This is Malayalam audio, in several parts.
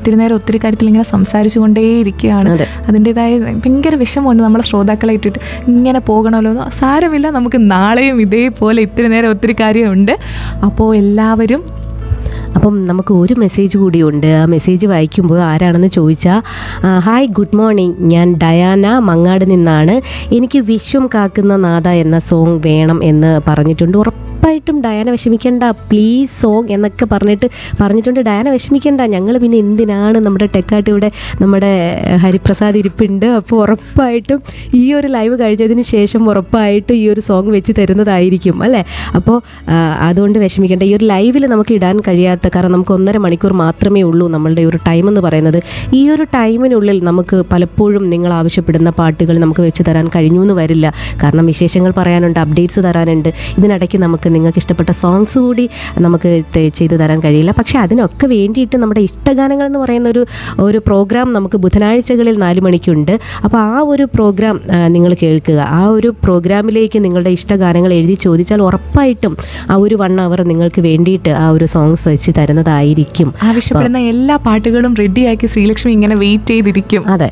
ഒത്തിരി നേരം ഒത്തിരി കാര്യത്തിൽ ഇങ്ങനെ സംസാരിച്ചു കൊണ്ടേയിരിക്കുകയാണ് അതെ. അതിൻ്റെതായ ഭയങ്കര വിഷമമുണ്ട് നമ്മളെ ശ്രോതാക്കളെ ഇട്ടിട്ട് ഇങ്ങനെ പോകണമല്ലോ എന്ന്. സാരമില്ല നമുക്ക് നാളെയും ഇതേപോലെ ഇത്തിരി നേരം ഒത്തിരി കാര്യമുണ്ട് അപ്പോൾ എല്ലാവരും അപ്പം നമുക്ക് ഒരു മെസ്സേജ് കൂടിയുണ്ട് ആ മെസ്സേജ് വായിക്കുമ്പോൾ ആരാണെന്ന് ചോദിച്ചാൽ ഹായ് ഗുഡ് മോർണിംഗ് ഞാൻ ഡയാന മങ്ങാട് നിന്നാണ് എനിക്ക് വിശ്വം കാക്കുന്ന നാദ എന്ന സോങ് വേണം എന്ന് പറഞ്ഞിട്ടുണ്ട് ഉറപ്പായിട്ടും ഡയാന വിഷമിക്കേണ്ട പ്ലീസ് സോങ് എന്നൊക്കെ പറഞ്ഞിട്ട് പറഞ്ഞിട്ടുണ്ട് ഡയാന വിഷമിക്കേണ്ട ഞങ്ങൾ പിന്നെ എന്തിനാണ് നമ്മുടെ ടെക്കാട്ട് ഇവിടെ നമ്മുടെ ഹരിപ്രസാദ് ഇരിപ്പുണ്ട് അപ്പോൾ ഉറപ്പായിട്ടും ഈ ഒരു ലൈവ് കഴിഞ്ഞതിന് ശേഷം ഉറപ്പായിട്ടും ഈ ഒരു സോങ് വെച്ച് തരുന്നതായിരിക്കും അല്ലേ അപ്പോൾ ആ, അതുകൊണ്ട് വിഷമിക്കേണ്ട ഈ ഒരു ലൈവിൽ നമുക്ക് ഇടാൻ കഴിയാത്ത കാരണം നമുക്ക് ഒന്നര മണിക്കൂർ മാത്രമേ ഉള്ളൂ നമ്മളുടെ ഒരു ടൈം എന്ന് പറയുന്നത് ഈ ഒരു ടൈമിനുള്ളിൽ നമുക്ക് പലപ്പോഴും നിങ്ങൾ ആവശ്യപ്പെടുന്ന പാട്ടുകൾ നമുക്ക് വെച്ച് തരാൻ കഴിഞ്ഞു എന്ന് വരില്ല കാരണം വിശേഷങ്ങൾ പറയാനുണ്ട് അപ്ഡേറ്റ്സ് തരാനുണ്ട് ഇതിനിടയ്ക്ക് നമുക്ക് നിങ്ങൾക്ക് ഇഷ്ടപ്പെട്ട സോങ്സ് കൂടി നമുക്ക് തെ- ചെയ്തു തരാൻ കഴിയില്ല പക്ഷേ അതിനൊക്കെ വേണ്ടിയിട്ട് നമ്മുടെ ഇഷ്ടഗാനങ്ങൾ എന്ന് പറയുന്ന ഒരു ഒരു പ്രോഗ്രാം നമുക്ക് ബുധനാഴ്ചകളിൽ നാല് മണിക്കുണ്ട് അപ്പോൾ ആ ഒരു പ്രോഗ്രാം നിങ്ങൾ കേൾക്കുക ആ ഒരു പ്രോഗ്രാമിലേക്ക് നിങ്ങളുടെ ഇഷ്ടഗാനങ്ങൾ എഴുതി ചോദിച്ചാൽ ഉറപ്പായിട്ടും ആ ഒരു വൺ അവർ നിങ്ങൾക്ക് വേണ്ടിയിട്ട് ആ ഒരു സോങ്സ് വെച്ച് തരുന്നതായിരിക്കും ആവശ്യപ്പെടുന്ന എല്ലാ പാട്ടുകളും റെഡിയാക്കി ശ്രീലക്ഷ്മി ഇങ്ങനെ വെയിറ്റ് ചെയ്തിരിക്കും അതെ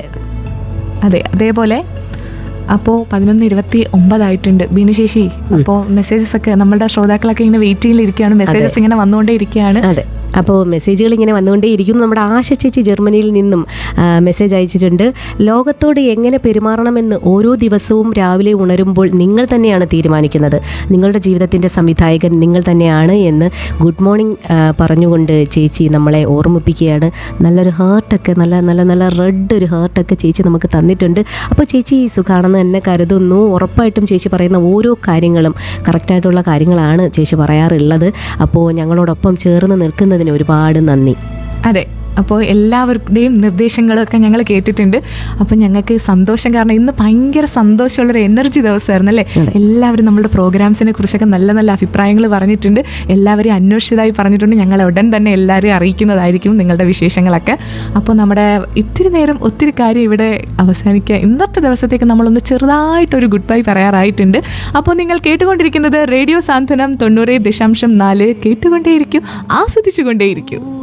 അതെ അതേപോലെ അപ്പോൾ പതിനൊന്ന് ഇരുപത്തി ഒമ്പതായിട്ടുണ്ട് ബിനുശേഷി അപ്പോൾ മെസ്സേജസ് ഒക്കെ നമ്മളുടെ ശ്രോതാക്കളൊക്കെ ഇങ്ങനെ വെയിറ്റിംഗിൽ ഇരിക്കുകയാണ് മെസ്സേജസ് ഇങ്ങനെ വന്നുകൊണ്ടേ ഇരിക്കുകയാണ് അതെ അപ്പോൾ മെസ്സേജുകൾ ഇങ്ങനെ വന്നുകൊണ്ടേയിരിക്കുന്നു നമ്മുടെ ആശ ചേച്ചി ജർമ്മനിയിൽ നിന്നും ആ, മെസ്സേജ് അയച്ചിട്ടുണ്ട് ലോകത്തോട് എങ്ങനെ പെരുമാറണമെന്ന് ഓരോ ദിവസവും രാവിലെ ഉണരുമ്പോൾ നിങ്ങൾ തന്നെയാണ് തീരുമാനിക്കുന്നത് നിങ്ങളുടെ ജീവിതത്തിൻ്റെ സംവിധായകൻ നിങ്ങൾ തന്നെയാണ് എന്ന് ഗുഡ് മോർണിംഗ് ആ, പറഞ്ഞുകൊണ്ട് ചേച്ചി നമ്മളെ ഓർമ്മിപ്പിക്കുകയാണ് നല്ലൊരു ഹേർട്ടൊക്കെ നല്ല നല്ല നല്ല റെഡ് ഒരു ഹേർട്ടൊക്കെ ചേച്ചി നമുക്ക് തന്നിട്ടുണ്ട് അപ്പോൾ ചേച്ചി സുഖാണെന്ന് തന്നെ കരുതുന്നു ഉറപ്പായിട്ടും ചേച്ചി പറയുന്ന ഓരോ കാര്യങ്ങളും കറക്റ്റായിട്ടുള്ള കാര്യങ്ങളാണ് ചേച്ചി പറയാറുള്ളത് അപ്പോൾ ഞങ്ങളോടൊപ്പം ചേർന്ന് നിൽക്കുന്നതിന് ഒരുപാട് നന്ദി അതെ അപ്പോൾ എല്ലാവരുടെയും നിർദ്ദേശങ്ങളൊക്കെ ഞങ്ങൾ കേട്ടിട്ടുണ്ട് അപ്പോൾ ഞങ്ങൾക്ക് സന്തോഷം കാരണം ഇന്ന് ഭയങ്കര സന്തോഷമുള്ളൊരു എനർജി ദിവസമായിരുന്നു അല്ലേ എല്ലാവരും നമ്മുടെ പ്രോഗ്രാംസിനെ കുറിച്ചൊക്കെ നല്ല നല്ല അഭിപ്രായങ്ങൾ പറഞ്ഞിട്ടുണ്ട് എല്ലാവരെയും അന്വേഷിച്ചതായി പറഞ്ഞിട്ടുണ്ട് ഞങ്ങൾ ഉടൻ തന്നെ എല്ലാവരെയും അറിയിക്കുന്നതായിരിക്കും നിങ്ങളുടെ വിശേഷങ്ങളൊക്കെ അപ്പോൾ നമ്മുടെ ഇത്തിരി നേരം ഒത്തിരി കാര്യം ഇവിടെ അവസാനിക്കുക ഇന്നത്തെ ദിവസത്തേക്ക് നമ്മളൊന്ന് ചെറുതായിട്ടൊരു ഗുഡ് ബൈ പറയാറായിട്ടുണ്ട് അപ്പോൾ നിങ്ങൾ കേട്ടുകൊണ്ടിരിക്കുന്നത് റേഡിയോ സാന്ത്വനം തൊണ്ണൂറ് ദശാംശം നാല് കേട്ടുകൊണ്ടേയിരിക്കും ആസ്വദിച്ചുകൊണ്ടേയിരിക്കും